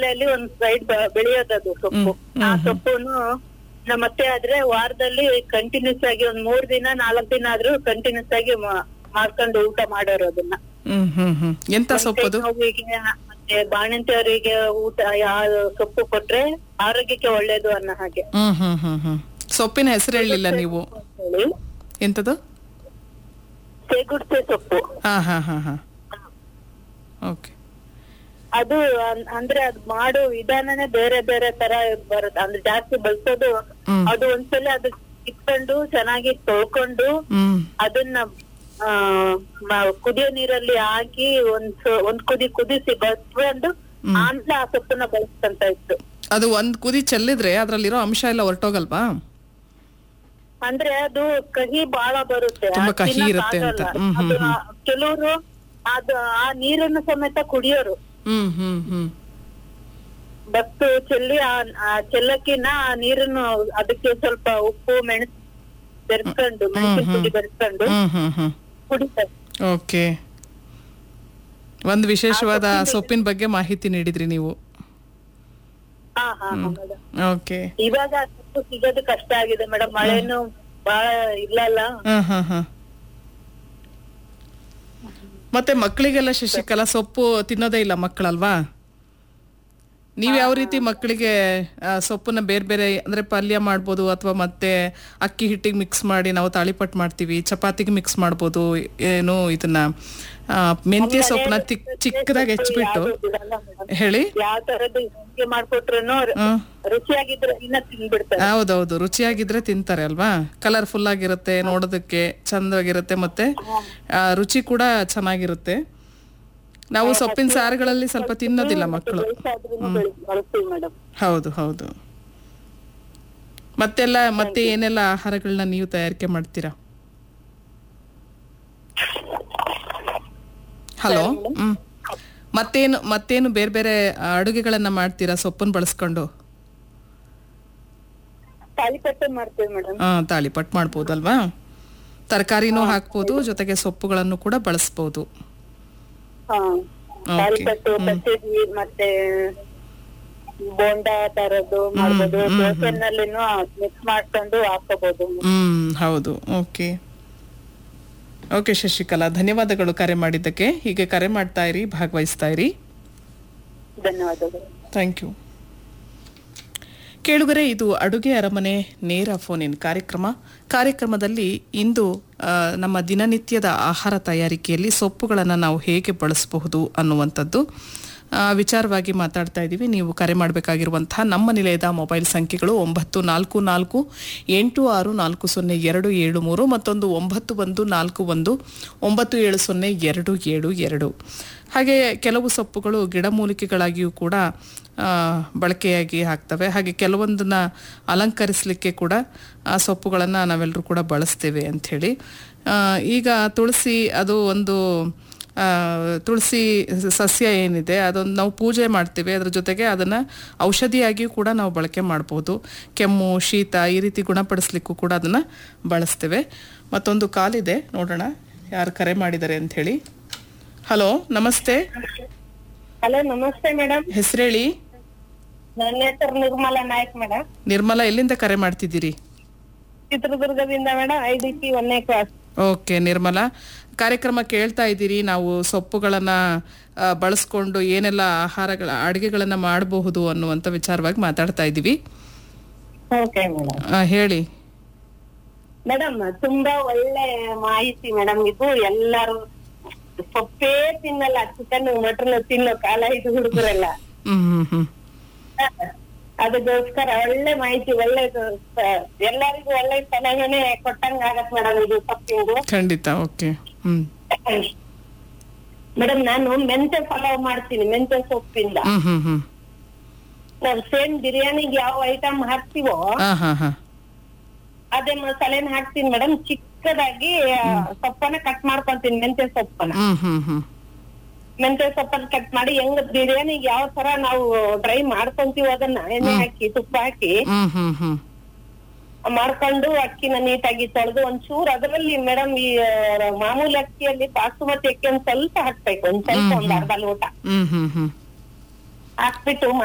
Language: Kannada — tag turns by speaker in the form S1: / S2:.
S1: ತಲೆಯಲ್ಲಿ ಒಂದ್ ಸೈಡ್ ಬೆಳೆಯೋದದು ಸೊಪ್ಪು ಆ ಸೊಪ್ಪುನು ನಮ್ಮ ಅತ್ತೆ ಆದ್ರೆ ವಾರದಲ್ಲಿ ಕಂಟಿನ್ಯೂಸ್ ಆಗಿ ಒಂದ್ ಮೂರ್ ದಿನ ನಾಲ್ಕ್ ದಿನ ಆದ್ರೂ ಕಂಟಿನ್ಯೂಸ್ ಆಗಿ ಮಾ- ಮಾಡ್ಕೊಂಡು ಊಟ ಮಾಡೋರು ಅದನ್ನ
S2: ಹ್ಮ್ ಹ್ಮ್ ಹ್ಮ್ ಎಂತ ಸೊಪ್ಪದು
S1: ನೋವಿಗೆ ಮತ್ತೆ ಬಾಣಂತಿಯವರಿಗೆ ಊಟ ಯಾವ ಸೊಪ್ಪು ಕೊಟ್ರೆ ಆರೋಗ್ಯಕ್ಕೆ ಒಳ್ಳೇದು ಅನ್ನೋ ಹಾಗೆ
S2: ಹ್ಮ್ ಹ್ಮ್ ಹ್ಮ್ ಹ್ಮ್ ಸೊಪ್ಪಿನ ಹೆಸರು ಹೇಳಲಿಲ್ಲ ನೀವು
S1: ಹೇಳಿ
S2: ಎಂತದು
S1: ಸೇಗುಡ್ಸೆ ಸೊಪ್ಪು
S2: ಹಾ ಹಾ ಹಾ ಹಾ ಓಕೆ
S1: ಅದು ಅನ್- ಅಂದ್ರೆ ಅದ್ ಮಾಡೋ ವಿಧಾನನೇ ಬೇರೆ ಬೇರೆ ತರ ಬರುತ್ತೆ ಅಂದ್ರೆ ಜಾಸ್ತಿ ಬಳಸೋದು
S2: ಹ್ಮ್.
S1: ಅದು ಒಂದ್ಸಲ ಅದು ಇಟ್ಕೊಂಡು ಚೆನ್ನಾಗಿ ತೊಳ್ಕೊಂಡು
S2: ಹ್ಮ್
S1: ಅದನ್ನ ಆ ಮ- ಕುದಿಯೋ ನೀರಲ್ಲಿ ಹಾಕಿ ಒಂದ್ ಸೊ- ಒಂದ್ ಕುದಿ ಕುದಿಸಿ ಬಸ್ಕೊಂಡು ಆಮೇಲೆ ಆ ಸೊಪ್ಪನ್ನ ಬಳಸ್ಕೊಂತ ಇತ್ತು
S2: ಅದು ಒಂದ್ ಕುದಿ ಚೆಲ್ಲಿದ್ರೆ ಅದ್ರಲ್ಲಿರೋ ಅಂಶ ಎಲ್ಲ ಹೊರಟೋಗಲ್ವಾ
S1: ಅಂದ್ರೆ ಅದು ಕಹಿ ಬಹಳ ಬರುತ್ತೆ
S2: ತುಂಬಾ
S1: ಅದ್
S2: ಕಹಿ
S1: ತಿನ್ನಕ್
S2: ಇರುತ್ತೆ ಅಂತ.
S1: ಆಗಲ್ಲ.
S2: ಹ್ಮ್, ಹ್ಮ್,
S1: ಅದು ಕೆಲವರು ಅದು ಆ ನೀರನ್ನು ಸಮೇತ ಕುಡಿಯೋರು
S2: ಹ್ಮ್ ಹ್ಮ್ ಹ್ಮ್
S1: ಬಸ್ತು ಚೆಲ್ಲಿ ಆ ಆ ಚೆಲ್ಲಕ್ಕಿನ ಆ ನೀರನ್ನು ಅದಕ್ಕೆ ಸ್ವಲ್ಪ ಉಪ್ಪು ಮೆಣಸು ಬೆರೆಸ್ಕೊಂಡು ಮೆಣಸಿನ ಪುಡಿ ಬೆರೆಸ್ಕೊಂಡು
S2: ಹ್ಮ್ ಹ್ಮ್ ಹ್ಮ್
S1: ಕುಡಿತಾರೆ
S2: ಓಕೆ ಒಂದು ವಿಶೇಷವಾದ ಸೊಪ್ಪಿನ ಬಗ್ಗೆ ಮಾಹಿತಿ ನೀಡಿದ್ರಿ ನೀವು
S1: ಹಾ ಹಾ ಹಾ ಮೇಡಮ್
S2: ಓಕೆ
S1: ಇವಾಗ ಆ ಸೊಪ್ಪು ಸಿಗೋದು ಕಷ್ಟ ಆಗಿದೆ ಮೇಡಮ್ ಮಳೆನು ಬಹಳ ಇಲ್ಲಲ್ಲ
S2: ಹಾ ಹಾ ಹಾ ಮತ್ತೆ ಮಕ್ಕಳಿಗೆಲ್ಲ ಶಶಿಕಲಾ ಸೊಪ್ಪು ತಿನ್ನೋದೇ ಇಲ್ಲ ಮಕ್ಕಳಲ್ವಾ ನೀವು ಯಾವ ರೀತಿ ಮಕ್ಕಳಿಗೆ ಆ, ಸೊಪ್ಪನ್ನ ಬೇರೆ ಬೇರೆ ಅಂದ್ರೆ ಪಲ್ಯ ಮಾಡ್ಬೋದು ಅಥವಾ ಮತ್ತೆ ಅಕ್ಕಿ ಹಿಟ್ಟಿಗೆ ಮಿಕ್ಸ್ ಮಾಡಿ ನಾವು ತಾಳಿಪಟ್ಟು ಮಾಡ್ತೀವಿ ಚಪಾತಿಗೆ ಮಿಕ್ಸ್ ಮಾಡ್ಬೋದು ಏನು ಇದನ್ನ ಆ, ಮೆಂತ್ಯ ಸೊಪ್ಪನ್ನ ತಿಕ್ ಚಿಕ್ಕದಾಗಿ ಹೆಚ್ಚಿಬಿಟ್ಟು
S1: ಬಿಡಲ್ಲ ಮೇಡಮ್
S2: ಹೇಳಿ
S1: ಯಾವ ತರದ್ದು ಅಡುಗೆ ಮಾಡ್ಕೊಟ್ರುನು
S2: ಹ್ಮ್
S1: ರುಚಿಯಾಗಿದ್ರೆ ಇನ್ನ ತಿನ್ಬಿಡ್ತಾರೆ
S2: ಹೌದೌದು ರುಚಿಯಾಗಿದ್ರೆ ತಿಂತಾರೆ ಅಲ್ವಾ ಕಲರ್ಫುಲ್ ಆಗಿರುತ್ತೆ ನೋಡೋದಕ್ಕೆ ಚಂದವಾಗಿರುತ್ತೆ ಮತ್ತೆ ಆ, ರುಚಿ ಕೂಡ ಚೆನ್ನಾಗಿರುತ್ತೆ ನಾವು ಸೊಪ್ಪಿನ ಸಾರುಗಳಲ್ಲಿ ಸ್ವಲ್ಪ ತಿನ್ನೋದಿಲ್ಲ ಮಕ್ಕಳು
S1: ವಯಸ್ಸಾದ್ರೂನು ಬೆಳೆ- ಬಳಸ್ತೀವಿ ಮೇಡಮ್
S2: ಹೌದು ಹೌದು ಮತ್ತೆಲ್ಲ ಮತ್ತೆ ಏನೆಲ್ಲ ಆಹಾರಗಳನ್ನ ನೀವು ತಯಾರಿಕೆ ಮಾಡ್ತೀರಾ ಹಲೋ ಹ್ಮ್ ಮತ್ತೇನು ಮತ್ತೇನು ಬೇರೆ ಬೇರೆ ಅಡುಗೆಗಳನ್ನ ಮಾಡ್ತೀರಾ ಸೊಪ್ಪನ್ನು ಬಳಸ್ಕೊಂಡು
S1: ತಾಲಿಪಟ್ಟೆ ಮಾಡ್ತೀವಿ ಮೇಡಮ್
S2: ಆ, ತಾಳಿಪಟ್ ಮಾಡ್ಬೋದಲ್ವಾ ತರಕಾರಿನೂ ಹಾಕ್ಬೋದು ಜೊತೆಗೆ ಸೊಪ್ಪುಗಳನ್ನು ಕೂಡ ಬಳಸ್ಬೋದು
S1: ಹಾ
S2: Okay.
S1: ತಾಲಿಪಟ್ಟು ಪಚ್ಚಡಿ ಮತ್ತೆ ಬೋಂಡ ತರದ್ದು ಮಾಡ್ಬೋದು ದೋಸೆನಲ್ಲಿನೂ ಮಿಕ್ಸ್ ಮಾಡ್ಕೊಂಡು ಹಾಕೋಬಹುದು
S2: ಹ್ಮ್ ಹೌದು ಓಕೆ ಓಕೆ ಶಶಿಕಲಾ ಧನ್ಯವಾದಗಳು ಕರೆ ಮಾಡಿದ್ದಕ್ಕೆ ಹೀಗೆ ಕರೆ ಮಾಡ್ತಾ ಇರಿ ಭಾಗವಹಿಸ್ತಾ ಇರಿ
S1: ಧನ್ಯವಾದಗಳು
S2: ಥ್ಯಾಂಕ್ ಯು ಕೇಳುಗರೆ ಇದು ಅಡುಗೆ ಅರಮನೆ ನೇರ ಫೋನ್ ಇನ್ ಕಾರ್ಯಕ್ರಮ ಕಾರ್ಯಕ್ರಮದಲ್ಲಿ ಇಂದು ಆ, ನಮ್ಮ ದಿನನಿತ್ಯದ ಆಹಾರ ತಯಾರಿಕೆಯಲ್ಲಿ ಸೊಪ್ಪುಗಳನ್ನು ನಾವು ಹೇಗೆ ಬಳಸಬಹುದು ಅನ್ನುವಂಥದ್ದು ಆ, ವಿಚಾರವಾಗಿ ಮಾತಾಡ್ತಾ ಇದ್ದೀವಿ ನೀವು ಕರೆ ಮಾಡಬೇಕಾಗಿರುವಂತಹ ನಮ್ಮ ನಿಲಯದ ಮೊಬೈಲ್ ಸಂಖ್ಯೆಗಳು ಒಂಬತ್ತು ನಾಲ್ಕು ನಾಲ್ಕು ಎಂಟು ಆರು ನಾಲ್ಕು ಸೊನ್ನೆ ಎರಡು ಏಳು ಮೂರು ಮತ್ತೊಂದು ಒಂಬತ್ತು ಒಂದು ನಾಲ್ಕು ಒಂದು ಒಂಬತ್ತು ಏಳು ಸೊನ್ನೆ ಎರಡು ಏಳು ಎರಡು ಹಾಗೆ ಕೆಲವು ಸೊಪ್ಪುಗಳು ಗಿಡಮೂಲಿಕೆಗಳಾಗಿಯೂ ಕೂಡ ಆ, ಬಳಕೆಯಾಗಿ ಹಾಕ್ತವೆ ಹಾಗೆ ಕೆಲವೊಂದನ್ನ ಅಲಂಕರಿಸಲಿಕ್ಕೆ ಕೂಡ ಆ ಸೊಪ್ಪುಗಳನ್ನು ನಾವೆಲ್ಲರೂ ಕೂಡ ಬಳಸ್ತೇವೆ ಅಂಥೇಳಿ ಆ, ಈಗ ತುಳಸಿ ಅದು ಒಂದು ಆ, ತುಳಸಿ ಸಸ್ಯ ಏನಿದೆ ಅದೊಂದು ನಾವು ಪೂಜೆ ಮಾಡ್ತೀವಿ ಅದ್ರ ಜೊತೆಗೆ ಅದನ್ನು ಔಷಧಿಯಾಗಿಯೂ ಕೂಡ ನಾವು ಬಳಕೆ ಮಾಡ್ಬೋದು ಕೆಮ್ಮು ಶೀತ ಈ ರೀತಿ ಗುಣಪಡಿಸ್ಲಿಕ್ಕೂ ಕೂಡ ಅದನ್ನು ಬಳಸ್ತೇವೆ ಮತ್ತೊಂದು ಕಾಲಿದೆ ನೋಡೋಣ ಯಾರು ಕರೆ ಮಾಡಿದ್ದಾರೆ ಅಂಥೇಳಿ ಹಲೋ ನಮಸ್ತೆ
S1: ಹಲೋ ನಮಸ್ತೆ ಮೇಡಮ್
S2: ಹೆಸರೇಳಿ
S1: ನನ್ನ ಹೆಸರು ನಿರ್ಮಲಾ ನಾಯ್ಕ್ ಮೇಡಮ್
S2: ನಿರ್ಮಲಾ ಎಲ್ಲಿಂದ ಕರೆ ಮಾಡ್ತಿದ್ದೀರಿ
S1: ಚಿತ್ರದುರ್ಗದಿಂದ ಮೇಡಮ್ ಐ ಡಿ ಪಿ ಒಂದನೇ ಕ್ಲಾಸ್
S2: ಓಕೆ ನಿರ್ಮಲಾ ಕಾರ್ಯಕ್ರಮ ಕೇಳ್ತಾ ಇದ್ದೀರಿ ನಾವು ಸೊಪ್ಪುಗಳನ್ನ ಆ, ಬಳಸ್ಕೊಂಡು ಏನೆಲ್ಲ ಆಹಾರಗಳ ಅಡುಗೆಗಳನ್ನ ಮಾಡಬಹುದು ಅನ್ನುವಂಥ ವಿಚಾರವಾಗಿ ಮಾತಾಡ್ತಾ ಇದ್ದೀವಿ
S1: ಓಕೆ ಮೇಡಮ್
S2: ಆ, ಹೇಳಿ
S1: ಮೇಡಮ್ ತುಂಬಾ ಒಳ್ಳೆ ಮಾಹಿತಿ ಮೇಡಮ್ ಇದು ಎಲ್ಲಾರು ಸೊಪ್ಪೇ ತಿನ್ನಲ್ಲ ಚಿಕನ್ ಮಟನ್ ತಿನ್ನೋ ಕಾಲ ಇದು ಹುಡುಗರೆಲ್ಲ
S2: ಹ್ಮ್ ಹ್ಮ್ ಹ್ಮ್
S1: ಅದಕ್ಕೋಸ್ಕರ ಒಳ್ಳೆ ಮಾಹಿತಿ ಒಳ್ಳೆ ಎಲ್ಲರಿಗೂ ಒಳ್ಳೆ ಸಲಹೆನೆ ಕೊಟ್ಟಂಗ ಆಗತ್ ಮೇಡಮ್ ಇದು ಸೊಪ್ಪಿಂದು
S2: ಖಂಡಿತ ಓಕೆ ಹ್ಮ್
S1: ಮೇಡಮ್ ನಾನು ಮೆಂತೆ ಪಲಾವ್ ಮಾಡ್ತೀನಿ ಮೆಂತೆ ಸೊಪ್ಪಿಂದ
S2: ಹ್ಮ್ ಹ್ಮ್ ಹ್ಮ್
S1: ನಾವು ಸೇಮ್ ಬಿರಿಯಾನಿಗೆ ಯಾವ ಐಟಮ್ ಹಾಕ್ತಿವೋ
S2: ಹಾ ಹಾ ಹಾ
S1: ಅದೇ ಮಸಾಲೆನ ಹಾಕ್ತೀನಿ ಮೇಡಮ್ ಚಿಕ್ಕದಾಗಿ ಆ, ಸೊಪ್ಪನ್ನ ಕಟ್ ಮಾಡ್ಕೊಂತೀನಿ ಮೆಂತೆ ಸೊಪ್ಪನ್ನ
S2: ಹ್ಮ್ ಹ್ಮ್ ಹ್ಮ್
S1: ಮೆಂತೆ ಸೊಪ್ಪನ್ನ ಕಟ್ ಮಾಡಿ ಹೆಂಗ್ ಬಿರಿಯಾನಿಗೆ ಯಾವ ತರ ನಾವು ಡ್ರೈ ಮಾಡ್ಕೊಂತೀವಿ ಅದನ್ನ ಎಣ್ಣೆ ಹಾಕಿ ತುಪ್ಪ ಹಾಕಿ
S2: ಹ್ಮ್ ಹ್ಮ್ ಹ್ಮ್
S1: ಮಾಡ್ಕೊಂಡು ಅಕ್ಕಿನ ನೀಟಾಗಿ ತೊಳೆದು ಒಂಚೂರು ಅದರಲ್ಲಿ ಮೇಡಮ್ ಈ ಆ, ಮಾಮೂಲಿ ಅಕ್ಕಿಯಲ್ಲಿ ಬಾಸುಮತಿ ಅಕ್ಕಿ ಒಂದ್ ಸ್ವಲ್ಪ ಹಾಕ್ಬೇಕು ಒಂದ್ ಸ್ವಲ್ಪ ಒಂದ್ ಅರ್ಧ ಲೋಟ
S2: ಹ್ಮ್ ಹ್ಮ್ ಹ್ಮ್
S1: ಹಾಕ್ಬಿಟ್ಟು